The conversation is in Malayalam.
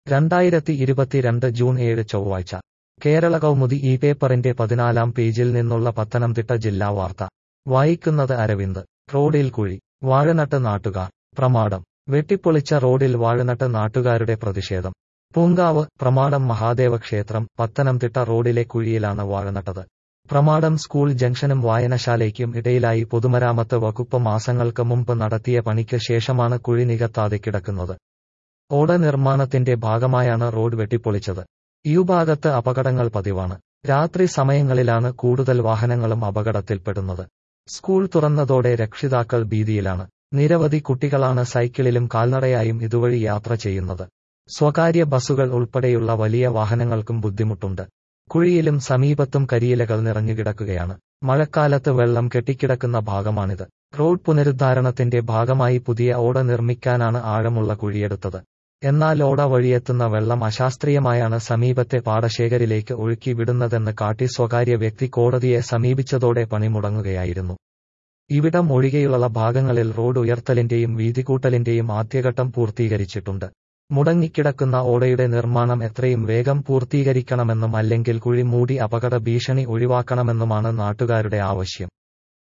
രണ്ടായിരത്തി ഇരുപത്തിരണ്ട് ജൂൺ ഏഴ് ചൊവ്വാഴ്ച കേരള കൗമുദി ഈ പേപ്പറിന്റെ പതിനാലാം പേജിൽ നിന്നുള്ള പത്തനംതിട്ട ജില്ലാ വാർത്ത വായിക്കുന്നത് അരവിന്ദ് റോഡിൽ കുഴി വാഴനട്ട് നാട്ടുകാർ പ്രമാടം വെട്ടിപ്പൊളിച്ച റോഡിൽ വാഴനട്ട് നാട്ടുകാരുടെ പ്രതിഷേധം പൂങ്കാവ് പ്രമാടം മഹാദേവ ക്ഷേത്രം പത്തനംതിട്ട റോഡിലെ കുഴിയിലാണ് വാഴനട്ടത് പ്രമാടം സ്കൂൾ ജംഗ്ഷനും വായനശാലയ്ക്കും ഇടയിലായി പൊതുമരാമത്ത് വകുപ്പ് മാസങ്ങൾക്ക് മുമ്പ് നടത്തിയ പണിക്ക് ശേഷമാണ് കുഴി നികത്താതെ കിടക്കുന്നത് ഓട നിർമ്മാണത്തിന്റെ ഭാഗമായാണ് റോഡ് വെട്ടിപ്പൊളിച്ചത് ഈ ഭാഗത്ത് അപകടങ്ങൾ പതിവാണ് രാത്രി സമയങ്ങളിലാണ് കൂടുതൽ വാഹനങ്ങളും അപകടത്തിൽപ്പെടുന്നത് സ്കൂൾ തുറന്നതോടെ രക്ഷിതാക്കൾ ഭീതിയിലാണ് നിരവധി കുട്ടികളാണ് സൈക്കിളിലും കാൽനടയായും ഇതുവഴി യാത്ര ചെയ്യുന്നത് സ്വകാര്യ ബസുകൾ ഉൾപ്പെടെയുള്ള വലിയ വാഹനങ്ങൾക്കും ബുദ്ധിമുട്ടുണ്ട് കുഴിയിലും സമീപത്തും കരിയിലകൾ നിറഞ്ഞുകിടക്കുകയാണ് മഴക്കാലത്ത് വെള്ളം കെട്ടിക്കിടക്കുന്ന ഭാഗമാണിത് റോഡ് പുനരുദ്ധാരണത്തിന്റെ ഭാഗമായി പുതിയ ഓട നിർമ്മിക്കാനാണ് ആഴമുള്ള കുഴിയെടുത്തത് എന്നാൽ ഓട വഴിയെത്തുന്ന വെള്ളം അശാസ്ത്രീയമായാണ് സമീപത്തെ പാടശേഖരിലേക്ക് ഒഴുക്കി വിടുന്നതെന്ന് കാട്ടി സ്വകാര്യ വ്യക്തി കോടതിയെ സമീപിച്ചതോടെ പണി മുടങ്ങുകയായിരുന്നു ഇവിടം ഒഴികെയുള്ള ഭാഗങ്ങളിൽ റോഡ് ഉയർത്തലിന്റെയും വീതികൂട്ടലിന്റെയും ആദ്യഘട്ടം പൂർത്തീകരിച്ചിട്ടുണ്ട് മുടങ്ങിക്കിടക്കുന്ന ഓടയുടെ നിർമ്മാണം എത്രയും വേഗം പൂർത്തീകരിക്കണമെന്നും അല്ലെങ്കിൽ കുഴി മൂടി അപകട ഭീഷണി ഒഴിവാക്കണമെന്നുമാണ് നാട്ടുകാരുടെ ആവശ്യം